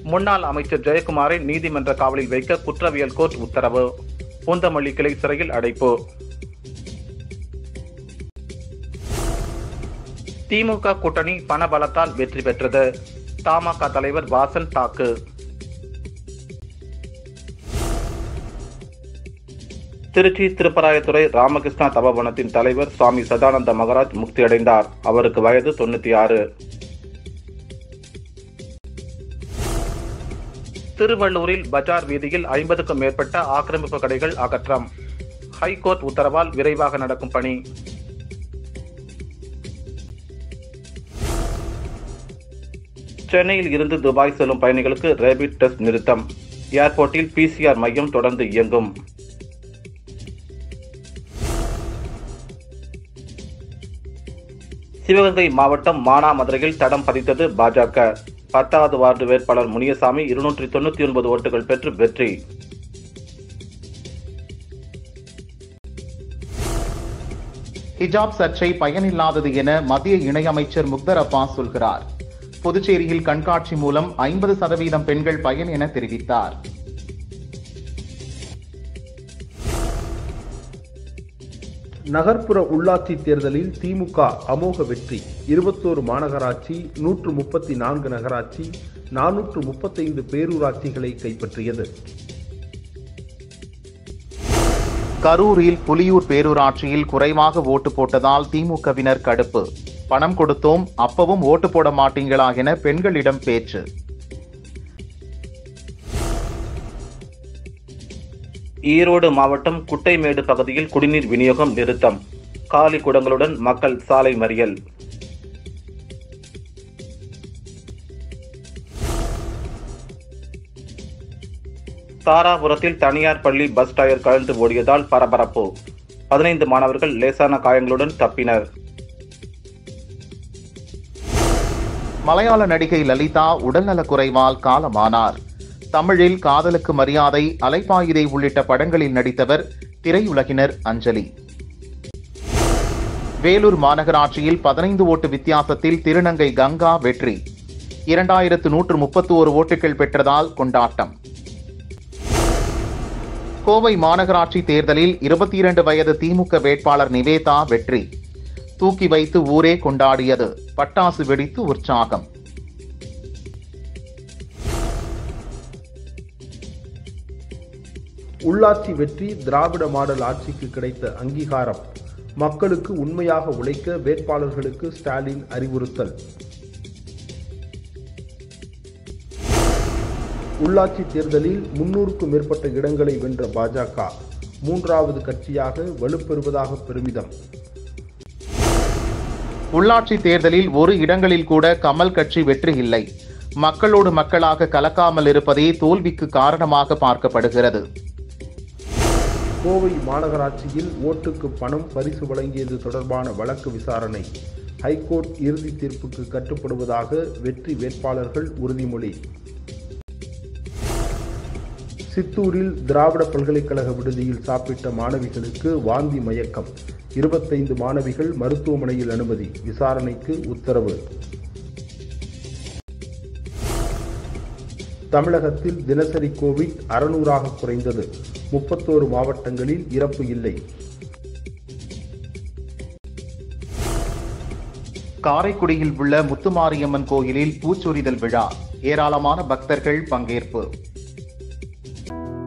முன்னாள் அமைச்சர் ஜெயக்குமாரை நீதிமன்ற காவலில் வைக்க குற்றவியல் கோர்ட் உத்தரவு பூந்தமல்லி கிளை சிறையில் அடைப்பு திமுக கூட்டணி பணபலத்தால் வெற்றி பெற்றது தமாக தலைவர் வாசன் தாக்கு திருச்சி திருப்பராயத்துறை ராமகிருஷ்ணா தபோவனத்தின் தலைவர் சுவாமி சதானந்த மகராஜ் முக்தியடைந்தார் அவருக்கு வயது தொண்ணூத்தி ஆறு திருவள்ளூரில் பஜார் வீதியில் ஐம்பதுக்கும் மேற்பட்ட ஆக்கிரமிப்பு கடைகள் அகற்றம் ஹைகோர்ட் உத்தரவால் விரைவாக நடக்கும் பணி சென்னையில் இருந்து துபாய் செல்லும் பயணிகளுக்கு ரேபிட் டெஸ்ட் நிறுத்தம் ஏர்போர்ட்டில் பிசிஆர் மையம் தொடர்ந்து இயங்கும் சிவகங்கை மாவட்டம் மானாமதுரையில் தடம் பதித்தது பாஜக பத்தாவது வார்டு வேட்பாளர் முனியசாமி இருநூற்றி தொண்ணூத்தி ஒன்பது ஓட்டுகள் பெற்று வெற்றி ஹிஜாப் சர்ச்சை பயனில்லாதது என மத்திய இணையமைச்சர் முக்தர் அப்பாஸ் சொல்கிறார் புதுச்சேரியில் கண்காட்சி மூலம் ஐம்பது சதவீதம் பெண்கள் பயன் என தெரிவித்தார் நகர்ப்புற உள்ளாட்சி தேர்தலில் திமுக அமோக வெற்றி இருபத்தோரு மாநகராட்சி நூற்று முப்பத்தி நான்கு நகராட்சி நானூற்று முப்பத்தைந்து பேரூராட்சிகளை கைப்பற்றியது கரூரில் புலியூர் பேரூராட்சியில் குறைவாக ஓட்டு போட்டதால் திமுகவினர் கடுப்பு பணம் கொடுத்தோம் அப்பவும் ஓட்டு போட மாட்டீங்களா என பெண்களிடம் பேச்சு ஈரோடு மாவட்டம் குட்டைமேடு பகுதியில் குடிநீர் விநியோகம் நிறுத்தம் காலி குடங்களுடன் மக்கள் சாலை மறியல் தாராபுரத்தில் தனியார் பள்ளி பஸ் டயர் கழன்று ஓடியதால் பரபரப்பு பதினைந்து மாணவர்கள் லேசான காயங்களுடன் தப்பினர் மலையாள நடிகை லலிதா உடல்நலக் குறைவால் காலமானார் தமிழில் காதலுக்கு மரியாதை அலைப்பாயுதை உள்ளிட்ட படங்களில் நடித்தவர் திரையுலகினர் அஞ்சலி வேலூர் மாநகராட்சியில் பதினைந்து ஓட்டு வித்தியாசத்தில் திருநங்கை கங்கா வெற்றி இரண்டாயிரத்து நூற்று முப்பத்தி ஓரு ஓட்டுகள் பெற்றதால் கொண்டாட்டம் கோவை மாநகராட்சி தேர்தலில் இருபத்தி இரண்டு வயது திமுக வேட்பாளர் நிவேதா வெற்றி தூக்கி வைத்து ஊரே கொண்டாடியது பட்டாசு வெடித்து உற்சாகம் உள்ளாட்சி வெற்றி திராவிட மாடல் ஆட்சிக்கு கிடைத்த அங்கீகாரம் மக்களுக்கு உண்மையாக உழைக்க வேட்பாளர்களுக்கு ஸ்டாலின் அறிவுறுத்தல் உள்ளாட்சி தேர்தலில் முன்னூறுக்கும் மேற்பட்ட இடங்களை வென்ற பாஜக மூன்றாவது கட்சியாக வலுப்பெறுவதாக பெருமிதம் உள்ளாட்சி தேர்தலில் ஒரு இடங்களில் கூட கமல் கட்சி வெற்றி இல்லை மக்களோடு மக்களாக கலக்காமல் இருப்பதே தோல்விக்கு காரணமாக பார்க்கப்படுகிறது கோவை மாநகராட்சியில் ஓட்டுக்கு பணம் பரிசு வழங்கியது தொடர்பான வழக்கு விசாரணை ஹைகோர்ட் இறுதி தீர்ப்புக்கு கட்டுப்படுவதாக வெற்றி வேட்பாளர்கள் உறுதிமொழி சித்தூரில் திராவிட பல்கலைக்கழக விடுதியில் சாப்பிட்ட மாணவிகளுக்கு வாந்தி மயக்கம் இருபத்தைந்து மாணவிகள் மருத்துவமனையில் அனுமதி விசாரணைக்கு உத்தரவு தமிழகத்தில் தினசரி கோவிட் அறுநூறாக குறைந்தது முப்பத்தோரு மாவட்டங்களில் இறப்பு இல்லை காரைக்குடியில் உள்ள முத்துமாரியம்மன் கோயிலில் பூச்சொரிதல் விழா ஏராளமான பக்தர்கள் பங்கேற்பு